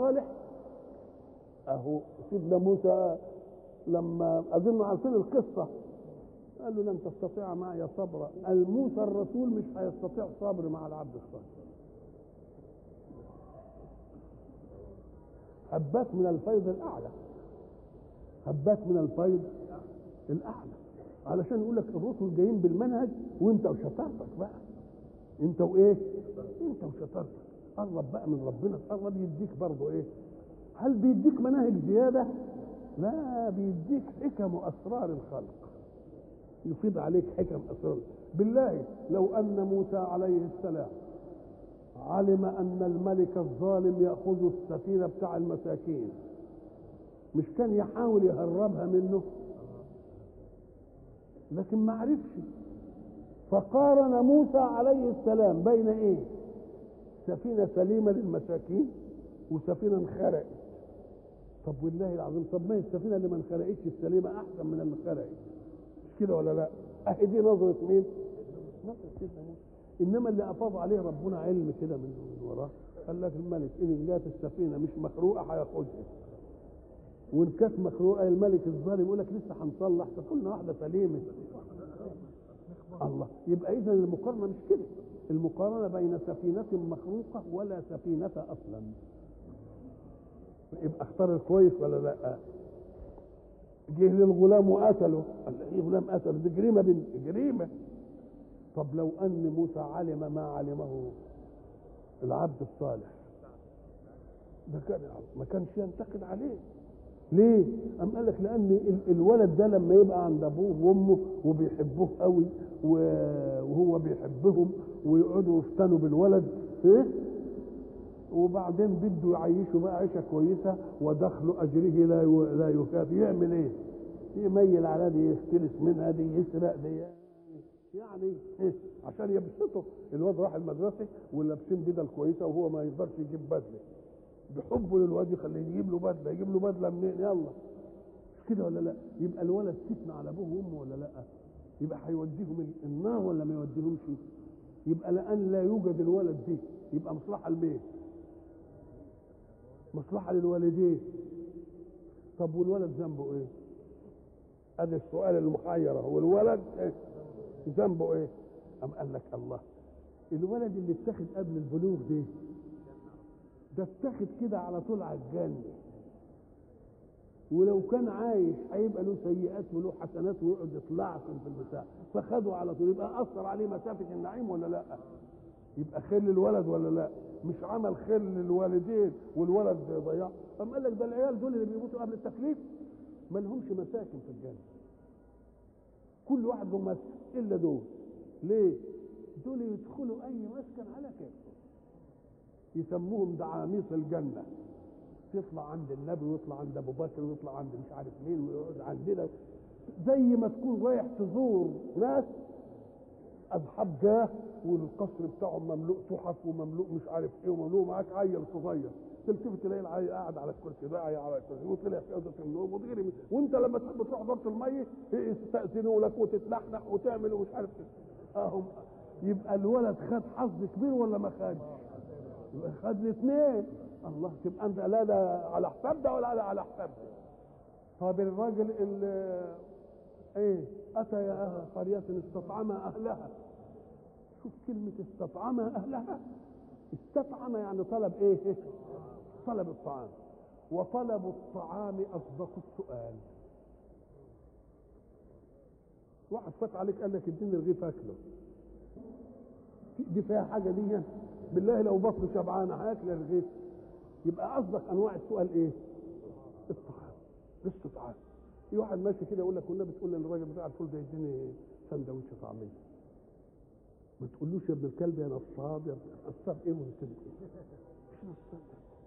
الصالح اهو سيدنا موسى لما اظن عارفين القصه قال له لن تستطيع معي صبرا الموسى الرسول مش هيستطيع صبر مع العبد الصالح هبات من الفيض الاعلى هبات من الفيض الاعلى علشان يقول لك الرسل جايين بالمنهج وانت وشطارتك بقى انت وايه انت وشطارتك قرب بقى من ربنا تقرب يديك برضه ايه هل بيديك مناهج زياده لا بيديك حكم واسرار الخلق يفيض عليك حكم اسرار بالله لو ان موسى عليه السلام علم ان الملك الظالم ياخذ السفينه بتاع المساكين مش كان يحاول يهربها منه لكن ما عرفش فقارن موسى عليه السلام بين ايه سفينه سليمه للمساكين وسفينه انخرقت طب والله العظيم طب ما هي السفينه اللي ما انخرقتش السليمه احسن من اللي انخرقت مش كده ولا لا اهي دي نظره مين نظره سيدنا موسى انما اللي افاض عليه ربنا علم كده من من وراه قال لك الملك ان جات السفينه مش مخروقه هياخدها وان كانت مخروقه الملك الظالم يقول لك لسه هنصلح فكلنا واحده سليمه الله يبقى اذا المقارنه مش كده المقارنه بين سفينه مخروقه ولا سفينه اصلا يبقى اختار الكويس ولا لا جه للغلام وقتله قال ايه غلام قتله دي جريمه بنت جريمه طب لو ان موسى علم ما علمه العبد الصالح ده كان ما كانش ينتقد عليه ليه؟ أم قال لك لأن الولد ده لما يبقى عند أبوه وأمه وبيحبوه قوي وهو بيحبهم ويقعدوا يفتنوا بالولد إيه؟ وبعدين بده يعيشه بقى عيشة كويسة ودخل أجره لا لا يكافي يعمل إيه؟ يميل على دي يختلس منها دي يسرق دي يعني إيه؟ عشان يبسطه الواد راح المدرسة ولابسين بدل كويسة وهو ما يقدرش يجيب بدلة بحبه للواد يخليه يجيب له بدله يجيب له بدله منين يلا مش كده ولا لا يبقى الولد فتنه على ابوه وامه ولا لا يبقى هيوديهم النار ولا ما يوديهمش يبقى لان لا يوجد الولد دي يبقى مصلحه لمين مصلحه للوالدين طب والولد ذنبه ايه ادي السؤال المحير هو الولد إيه؟ ذنبه ايه ام قال لك الله الولد اللي اتخذ قبل البلوغ ده ده اتخذ كده على طول على الجنة ولو كان عايش هيبقى له سيئات وله حسنات ويقعد يطلع في البتاع فخده على طول يبقى اثر عليه مسافه النعيم ولا لا؟ يبقى خير للولد ولا لا؟ مش عمل خير للوالدين والولد ضياع أم قال لك ده العيال دول اللي بيموتوا قبل التكليف ما لهمش مساكن في الجنه كل واحد له مسكن الا دول ليه؟ دول يدخلوا اي مسكن على كيفهم يسموهم دعاميص الجنة يطلع عند النبي ويطلع عند أبو بكر ويطلع عند مش عارف مين ويقعد عندنا زي ما تكون رايح تزور ناس أصحاب جاه والقصر بتاعهم مملوء تحف ومملوء مش عارف ايه ومملوء معاك عيل صغير تلتفت تلاقي العيل قاعد على الكرسي ده على الكرسي وطلع في اوضه النوم وغير وانت لما تحب تروح دورة الميه يستأذنوا لك وتتلحلح وتعمل ومش عارف ايه اهم يبقى الولد خد حظ كبير ولا ما خدش؟ خد الاثنين الله تبقى انت لا ده على حساب ده ولا على حساب ده طب الراجل اللي ايه اتى يا اهل قريه استطعم اهلها شوف كلمه استطعم اهلها استطعم يعني طلب ايه طلب الطعام وطلب الطعام اصدق السؤال واحد فات عليك قال لك اديني رغيف اكله دي فيها حاجه دي بالله لو بطن شبعانه هياكل الرغيف يبقى اصدق انواع السؤال ايه؟ الطعام الاستطعام في واحد ماشي كده يقول لك والنبي تقول للراجل بتاع الفول ده يديني سندوتش طعميه ما تقولوش يا ابن الكلب يا نصاب يا نصاب ايه ممكن مش نصاب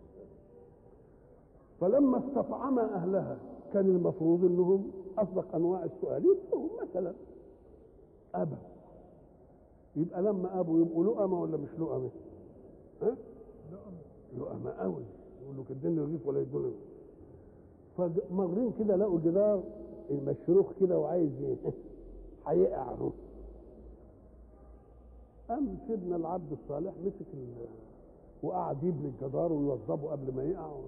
فلما استطعم اهلها كان المفروض انهم اصدق انواع السؤال يدوهم مثلا ابا يبقى لما ابوا يبقوا لؤمه ولا مش لؤمه؟ ها؟ لؤمه قوي يقول له اديني رغيف ولا يدوني فمرين كده لقوا جدار مشروخ كده وعايز هيقع اهو قام سيدنا العبد الصالح مسك وقعد يبني الجدار ويوظبه قبل ما يقع